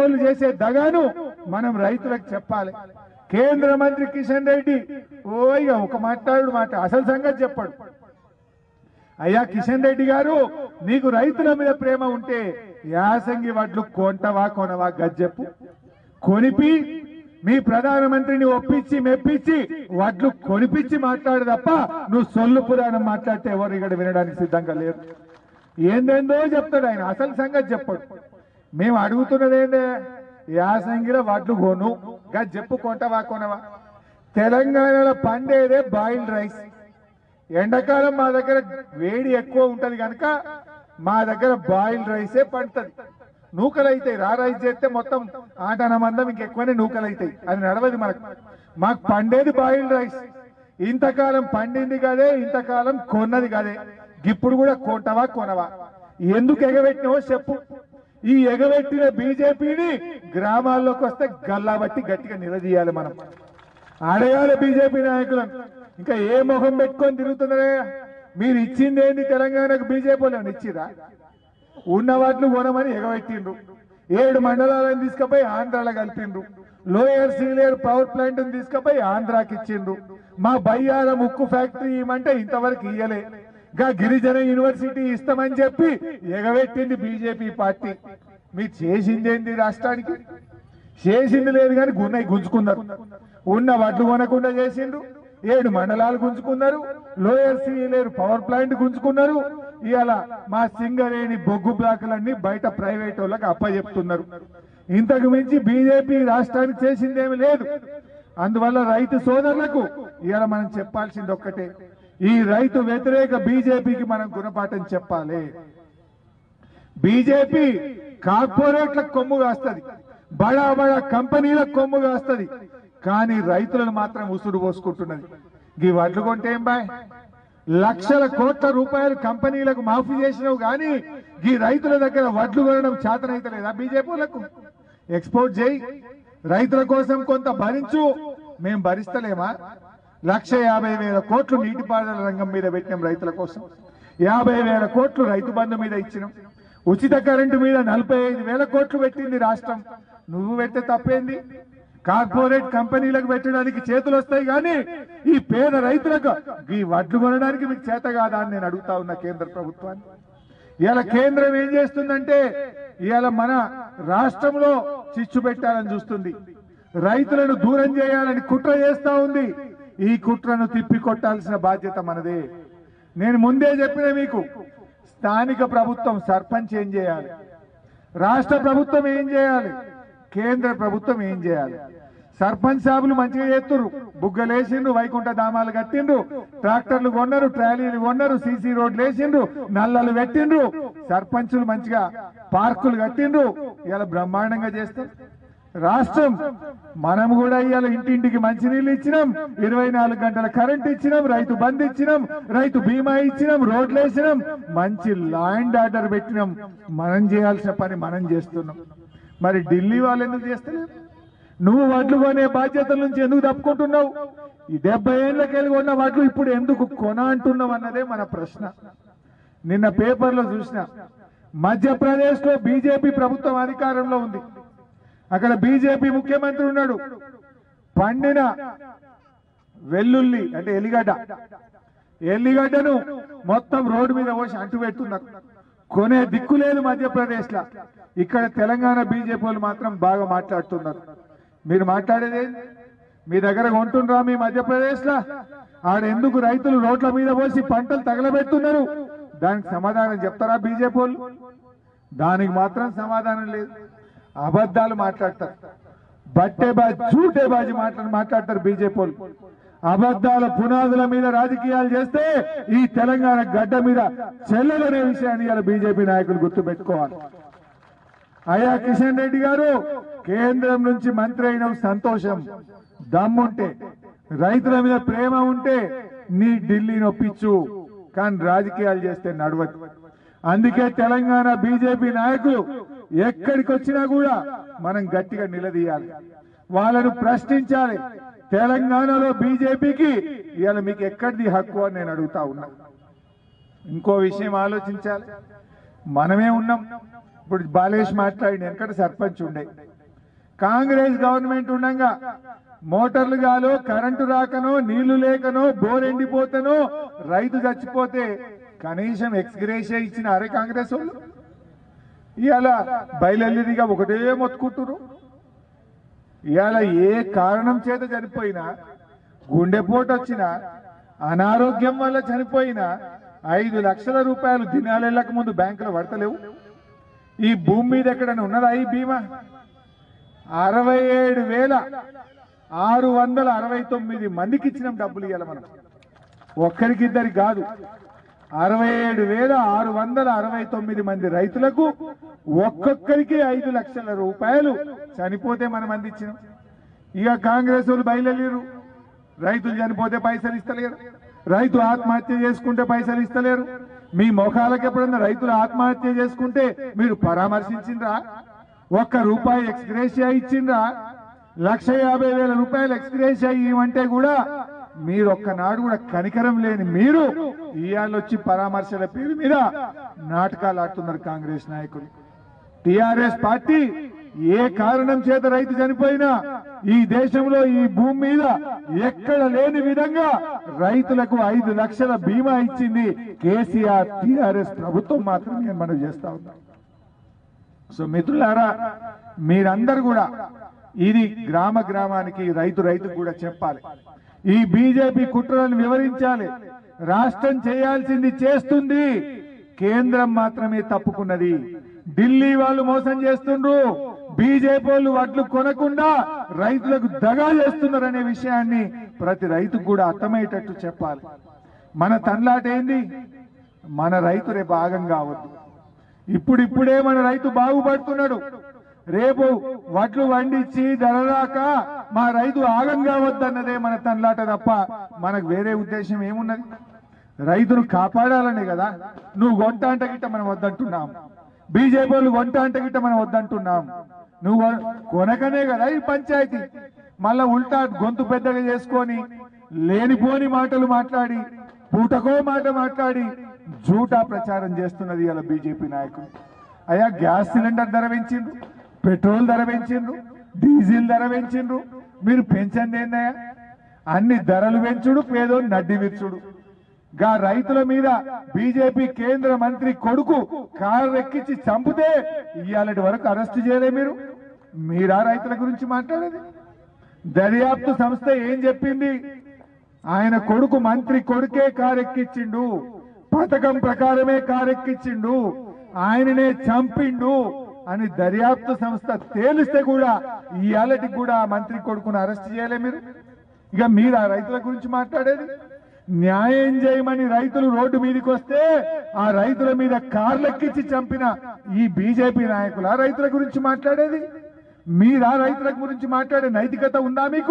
వాళ్ళు చేసే దగాను మనం రైతులకు చెప్పాలి కేంద్ర మంత్రి కిషన్ రెడ్డి ఓ ఇక ఒక మాట్లాడు మాట అసలు సంగతి చెప్పాడు అయ్యా కిషన్ రెడ్డి గారు నీకు రైతుల మీద ప్రేమ ఉంటే యాసంగి వడ్లు కొంటవా కొనవా గజ్జెప్పు కొనిపి మీ ప్రధానమంత్రిని ఒప్పించి మెప్పించి వడ్లు కొనిపించి మాట్లాడు తప్ప నువ్వు సొల్లు పురాణం మాట్లాడితే ఎవరు ఇక్కడ వినడానికి సిద్ధంగా లేరు ఏందేందో చెప్తాడు ఆయన అసలు సంగతి చెప్పాడు మేము అడుగుతున్నది ఏందే యాసంగిలో వడ్లు కొను గజ్జెప్పు కొంటవా కొనవా తెలంగాణలో పండేదే బాయిల్డ్ రైస్ ఎండాకాలం మా దగ్గర వేడి ఎక్కువ ఉంటది కనుక మా దగ్గర బాయిల్డ్ రైసే పండుతుంది నూకలు అవుతాయి రా రైస్ చేస్తే మొత్తం ఆటన మందం ఇంకెక్కువనే నూకలు అవుతాయి అది నడవది మనకు మాకు పండేది బాయిల్డ్ రైస్ ఇంతకాలం పండింది కదే ఇంతకాలం కొన్నది కదే ఇప్పుడు కూడా కొంటవా కొనవా ఎందుకు ఎగబెట్టినవో చెప్పు ఈ ఎగబెట్టిన బీజేపీని గ్రామాల్లోకి వస్తే గల్లాబట్టి గట్టిగా నిలదీయాలి మనం అడగాలి బీజేపీ నాయకులను ఇంకా ఏ మొహం పెట్టుకొని తిరుగుతున్నారే మీరు ఇచ్చింది ఏంది తెలంగాణకు బీజేపీ వాళ్ళని ఇచ్చిరా ఉన్న వాటిని కొనమని ఎగబెట్టిండ్రు ఏడు మండలాలను తీసుకుపోయి ఆంధ్రాలో కలిపిండ్రు లోయర్ సీనియర్ పవర్ ప్లాంట్ తీసుకుపోయి ఆంధ్రాకి ఇచ్చిండ్రు మా బయ్యాల ముక్కు ఫ్యాక్టరీ ఇవ్వమంటే ఇంతవరకు ఇయ్యలే గా గిరిజన యూనివర్సిటీ ఇస్తామని చెప్పి ఎగబెట్టింది బీజేపీ పార్టీ మీరు చేసిందేంది రాష్ట్రానికి చేసింది లేదు కానీ గున్నై గుంజుకున్నారు ఉన్న వడ్లు కొనకుండా చేసిండ్రు ఏడు మండలాలు గుంజుకున్నారు లోయర్ సీలేరు పవర్ ప్లాంట్ గుంజుకున్నారు ఇవాళ మా సింగరేణి బొగ్గు బ్లాకులన్నీ బయట ప్రైవేట్ వాళ్ళకి అప్పచెప్తున్నారు ఇంతకు మించి బీజేపీ రాష్ట్రానికి చేసిందేమి లేదు అందువల్ల రైతు సోదరులకు ఇవాళ మనం చెప్పాల్సింది ఒక్కటే ఈ రైతు వ్యతిరేక బీజేపీకి మనం గుణపాఠం చెప్పాలి బీజేపీ కార్పొరేట్లకు కొమ్ము కాస్తుంది బడా బడా కంపెనీలకు కొమ్ము కాస్తుంది కానీ రైతులను మాత్రం ఉసురు పోసుకుంటున్నది ఈ వడ్లు కొంటే ఏం బాయ్ లక్షల కోట్ల రూపాయలు కంపెనీలకు మాఫీ చేసినావు కానీ ఈ రైతుల దగ్గర వడ్లు కొనడం చేతనైతలేదా బీజేపీ వాళ్ళకు ఎక్స్పోర్ట్ చేయి రైతుల కోసం కొంత భరించు మేం భరిస్తలేమా లక్ష యాభై వేల కోట్లు నీటిపారుదల రంగం మీద పెట్టినాం రైతుల కోసం యాభై వేల కోట్లు రైతు బంధు మీద ఇచ్చినాం ఉచిత కరెంటు మీద నలభై ఐదు వేల కోట్లు పెట్టింది రాష్ట్రం నువ్వు పెట్టే తప్పేంది కార్పొరేట్ కంపెనీలకు పెట్టడానికి చేతులు వస్తాయి కానీ ఈ పేద రైతులకు ఈ వడ్లు కొనడానికి మీకు చేత కాదా అని నేను అడుగుతా ఉన్నా కేంద్ర ప్రభుత్వాన్ని ఇవాళ కేంద్రం ఏం చేస్తుందంటే ఇవాళ మన రాష్ట్రంలో చిచ్చు పెట్టాలని చూస్తుంది రైతులను దూరం చేయాలని కుట్ర చేస్తా ఉంది ఈ కుట్రను తిప్పి కొట్టాల్సిన బాధ్యత మనదే నేను ముందే చెప్పిన మీకు స్థానిక ప్రభుత్వం సర్పంచ్ ఏం చేయాలి రాష్ట్ర ప్రభుత్వం ఏం చేయాలి కేంద్ర ప్రభుత్వం ఏం చేయాలి సర్పంచ్ సాబులు మంచిగా చేస్తుర్రు బుగ్గలేసిండ్రు వైకుంఠ ధామాలు కట్టిండ్రు ట్రాక్టర్లు కొన్నారు ట్రాలీలు కొన్నారు సీసీ రోడ్లు వేసిండ్రు నల్లలు పెట్టిండ్రు సర్పంచులు మంచిగా పార్కులు కట్టిండ్రు ఇలా బ్రహ్మాండంగా చేస్తారు రాష్ట్రం మనం కూడా ఇవాళ ఇంటింటికి మంచినీళ్ళు ఇచ్చినాం ఇరవై నాలుగు గంటల కరెంట్ ఇచ్చినాం రైతు బంద్ ఇచ్చినాం రైతు బీమా ఇచ్చినాం రోడ్లు వేసినాం మంచి లా అండ్ ఆర్డర్ పెట్టినాం మనం చేయాల్సిన పని మనం చేస్తున్నాం మరి ఢిల్లీ వాళ్ళు ఎందుకు చేస్తలేరు నువ్వు వడ్లు కొనే బాధ్యతల నుంచి ఎందుకు తప్పుకుంటున్నావు ఈ డెబ్బై ఏళ్ళకెళ్ళి కొన్న వడ్లు ఇప్పుడు ఎందుకు కొన అంటున్నావు అన్నదే మన ప్రశ్న నిన్న పేపర్లో చూసిన మధ్యప్రదేశ్ లో బీజేపీ ప్రభుత్వం అధికారంలో ఉంది అక్కడ బీజేపీ ముఖ్యమంత్రి ఉన్నాడు పండిన వెల్లుల్లి అంటే ఎల్లిగడ్డ ఎల్లిగడ్డను మొత్తం రోడ్డు మీద పోసి అంటు పెడుతున్నారు కొనే దిక్కు లేదు మధ్యప్రదేశ్ లా ఇక్కడ తెలంగాణ బీజేపీ వాళ్ళు మాత్రం బాగా మాట్లాడుతున్నారు మీరు మాట్లాడేది ఏంది? మీ దగ్గర కొంటుండ్రా మీ మధ్యప్రదేశ్ లా ఆడ ఎందుకు రైతులు రోడ్ల మీద పోసి పంటలు తగలబెడుతున్నారు దానికి సమాధానం చెప్తారా బీజేపీ వాళ్ళు దానికి మాత్రం సమాధానం లేదు అబద్ధాలు మాట్లాడతారు బట్టే బాజీ జూటే బాజీ మాట్లాడి మాట్లాడతారు బీజేపీ వాళ్ళు అబద్ధాల పునాదుల మీద రాజకీయాలు చేస్తే ఈ తెలంగాణ గడ్డ మీద చెల్లెలనే విషయాన్ని ఇలా బీజేపీ నాయకులు గుర్తు పెట్టుకోవాలి అయ్యా కిషన్ రెడ్డి గారు కేంద్రం నుంచి మంత్రి అయిన సంతోషం దమ్ముంటే రైతుల మీద ప్రేమ ఉంటే నీ ఢిల్లీ నొప్పించు కానీ రాజకీయాలు చేస్తే నడవదు అందుకే తెలంగాణ బీజేపీ నాయకులు ఎక్కడికి వచ్చినా కూడా మనం గట్టిగా నిలదీయాలి వాళ్ళను ప్రశ్నించాలి తెలంగాణలో బీజేపీకి ఇవాళ మీకు ఎక్కడిది హక్కు అని నేను అడుగుతా ఉన్నా ఇంకో విషయం ఆలోచించాలి మనమే ఉన్నాం ఇప్పుడు బాలేష్ మాట్లాడి వెనకట సర్పంచ్ ఉండే కాంగ్రెస్ గవర్నమెంట్ ఉండగా మోటార్లు గాలో కరెంటు రాకనో నీళ్లు లేకనో బోర్ ఎండిపోతేనో రైతు చచ్చిపోతే కనీసం ఎక్స్గ్రేషియా ఇచ్చిన అరే కాంగ్రెస్ వాళ్ళు ఇవాళ బయలుదేరిగా ఒకటే మొత్తుకుంటున్నారు ఇవాళ ఏ కారణం చేత చనిపోయినా గుండెపోటు వచ్చినా అనారోగ్యం వల్ల చనిపోయినా ఐదు లక్షల రూపాయలు దినాలెళ్ళక ముందు బ్యాంకులో పడతలేవు ఈ భూమి మీద ఎక్కడైనా ఉన్నదా ఈ బీమా అరవై ఏడు వేల ఆరు వందల అరవై తొమ్మిది మందికి ఇచ్చినాం డబ్బులు ఇవ్వాలి మనం ఒక్కరికిద్దరికి కాదు అరవై ఏడు వేల ఆరు వందల అరవై తొమ్మిది మంది రైతులకు ఒక్కొక్కరికి ఐదు లక్షల రూపాయలు చనిపోతే మనం అందించినాం ఇక కాంగ్రెస్ వాళ్ళు బయలుదేరు రైతులు చనిపోతే పైసలు ఇస్తలేరు రైతు ఆత్మహత్య చేసుకుంటే పైసలు ఇస్తలేరు మీ ముఖాలకు ఎప్పుడన్నా రైతులు ఆత్మహత్య చేసుకుంటే మీరు పరామర్శించిండ్రా ఒక్క రూపాయి ఎక్స్గ్రేషియా ఇచ్చిండ్రా లక్ష యాభై వేల రూపాయలు ఎక్స్గ్రేషియా ఇవ్వమంటే కూడా మీరు ఒక్కనాడు కూడా కనికరం లేని మీరు ఇవాళ వచ్చి పరామర్శల పేరు మీద నాటకాలు ఆడుతున్నారు కాంగ్రెస్ నాయకులు టిఆర్ఎస్ పార్టీ ఏ కారణం చేత రైతు చనిపోయినా ఈ దేశంలో ఈ భూమి మీద ఎక్కడ లేని విధంగా రైతులకు ఐదు లక్షల బీమా ఇచ్చింది కేసీఆర్ టిఆర్ఎస్ ప్రభుత్వం మాత్రమే మనం చేస్తా ఉన్నాం సో మిత్రులారా మీరందరూ కూడా ఇది గ్రామ గ్రామానికి రైతు రైతుకు కూడా చెప్పాలి ఈ బీజేపీ కుట్రలను వివరించాలి రాష్ట్రం చేయాల్సింది చేస్తుంది కేంద్రం మాత్రమే తప్పుకున్నది ఢిల్లీ వాళ్ళు మోసం చేస్తుండ్రు బీజేపీ వాళ్ళు వడ్లు కొనకుండా రైతులకు దగా చేస్తున్నారనే విషయాన్ని ప్రతి రైతుకు కూడా అర్థమయ్యేటట్టు చెప్పాలి మన తన్లాట ఏంది మన రైతు రేపు ఆగం కావద్దు ఇప్పుడిప్పుడే మన రైతు బాగుపడుతున్నాడు రేపు వడ్లు వండించి ధర రాక మా రైతు ఆగం కావద్దన్నదే మన తన్లాట తప్ప మనకు వేరే ఉద్దేశం ఏమున్నది రైతును కాపాడాలనే కదా నువ్వు కొంట అంట గిట్ట మనం వద్దంటున్నాం బీజేపీ వాళ్ళు కొంట అంట గిట్ట మనం వద్దంటున్నాం నువ్వు కొనకనే కదా ఈ పంచాయతీ మళ్ళా ఉల్టా గొంతు పెద్దగా చేసుకొని లేనిపోని మాటలు మాట్లాడి పూటకో మాట మాట్లాడి జూటా ప్రచారం చేస్తున్నది ఇలా బీజేపీ నాయకులు అయ్యా గ్యాస్ సిలిండర్ ధర పెంచిండ్రు పెట్రోల్ ధర పెంచిండ్రు డీజిల్ ధర పెంచిండ్రు మీరు పెంచండి ఏందయ్యా అన్ని ధరలు పెంచుడు పేదో నడ్డి విచ్చుడు గా రైతుల మీద బీజేపీ కేంద్ర మంత్రి కొడుకు కారు ఎక్కించి చంపితే ఇవాళటి వరకు అరెస్ట్ చేయలే మీరు మీరా రైతుల గురించి మాట్లాడేది దర్యాప్తు సంస్థ ఏం చెప్పింది ఆయన కొడుకు మంత్రి కొడుకే కారెక్కిచ్చిండు పథకం ప్రకారమే కారెక్కిచ్చిండు ఆయననే చంపిండు అని దర్యాప్తు సంస్థ తేలిస్తే కూడా ఇవాళకి కూడా ఆ మంత్రి కొడుకును అరెస్ట్ చేయలే మీరు ఇక మీరు ఆ రైతుల గురించి మాట్లాడేది న్యాయం చేయమని రైతులు రోడ్డు మీదకి వస్తే ఆ రైతుల మీద కార్లెక్కించి చంపిన ఈ బీజేపీ నాయకులు ఆ రైతుల గురించి మాట్లాడేది మీరా రైతుల గురించి మాట్లాడే నైతికత ఉందా మీకు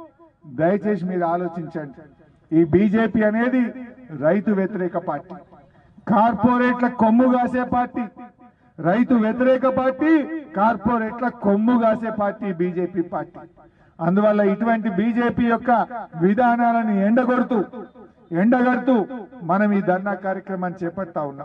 దయచేసి మీరు ఆలోచించండి ఈ బీజేపీ అనేది రైతు వ్యతిరేక పార్టీ కార్పొరేట్ల కొమ్ము కాసే పార్టీ రైతు వ్యతిరేక పార్టీ కార్పొరేట్ల కొమ్ము కాసే పార్టీ బీజేపీ పార్టీ అందువల్ల ఇటువంటి బీజేపీ యొక్క విధానాలను ఎండగొడుతూ ఎండగడుతూ మనం ఈ ధర్నా కార్యక్రమాన్ని చేపడతా ఉన్నాం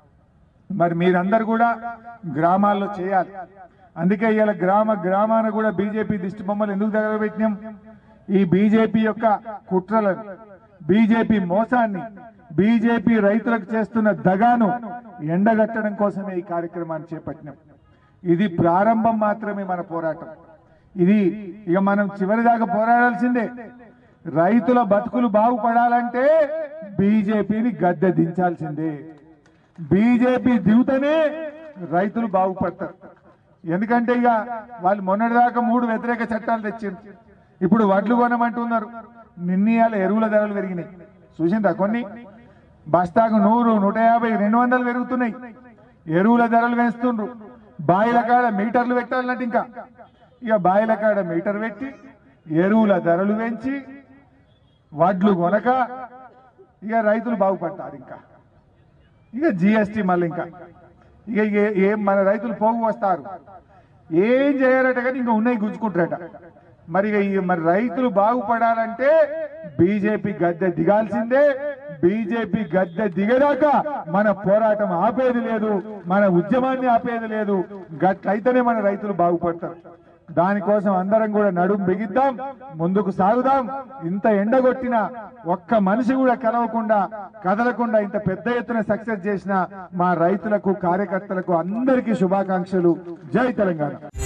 మరి మీరందరూ కూడా గ్రామాల్లో చేయాలి అందుకే ఇవాళ గ్రామ గ్రామాన కూడా బీజేపీ దిష్టి బొమ్మలు ఎందుకు తగలబెట్టినాం ఈ బీజేపీ యొక్క కుట్రలను బీజేపీ మోసాన్ని బీజేపీ రైతులకు చేస్తున్న దగాను ఎండగట్టడం కోసమే ఈ కార్యక్రమాన్ని చేపట్టినాం ఇది ప్రారంభం మాత్రమే మన పోరాటం ఇది ఇక మనం చివరిదాకా పోరాడాల్సిందే రైతుల బతుకులు బాగుపడాలంటే బీజేపీని గద్దె దించాల్సిందే బీజేపీ దిగుతనే రైతులు బాగుపడతారు ఎందుకంటే ఇక వాళ్ళు మొన్నటిదాకా మూడు వ్యతిరేక చట్టాలు తెచ్చింది ఇప్పుడు వడ్లు కొనమంటున్నారు నిన్నయాల ఎరువుల ధరలు పెరిగినాయి చూసిందా కొన్ని బస్తాకు నూరు నూట యాభై రెండు వందలు పెరుగుతున్నాయి ఎరువుల ధరలు పెంచుతుండ్రు బాయిల కాడ మీటర్లు పెట్టాలంటే ఇంకా ఇక బాయిల కాడ మీటర్ పెట్టి ఎరువుల ధరలు పెంచి వడ్లు కొనక ఇక రైతులు బాగుపడతారు ఇంకా ఇక జిఎస్టి మళ్ళీ ఇంకా ఇక ఇక ఏం మన రైతులు పోగు వస్తారు ఏం చేయరట కానీ ఇంకా ఉన్నాయి గుంజుకుంటారట మరి ఇక ఈ మరి రైతులు బాగుపడాలంటే బీజేపీ గద్దె దిగాల్సిందే బీజేపీ గద్దె దిగదాకా మన పోరాటం ఆపేది లేదు మన ఉద్యమాన్ని ఆపేది లేదు గట్లయితేనే మన రైతులు బాగుపడతారు దానికోసం అందరం కూడా నడుం బిగిద్దాం ముందుకు సాగుదాం ఇంత ఎండగొట్టిన ఒక్క మనిషి కూడా కలవకుండా కదలకుండా ఇంత పెద్ద ఎత్తున సక్సెస్ చేసిన మా రైతులకు కార్యకర్తలకు అందరికీ శుభాకాంక్షలు జై తెలంగాణ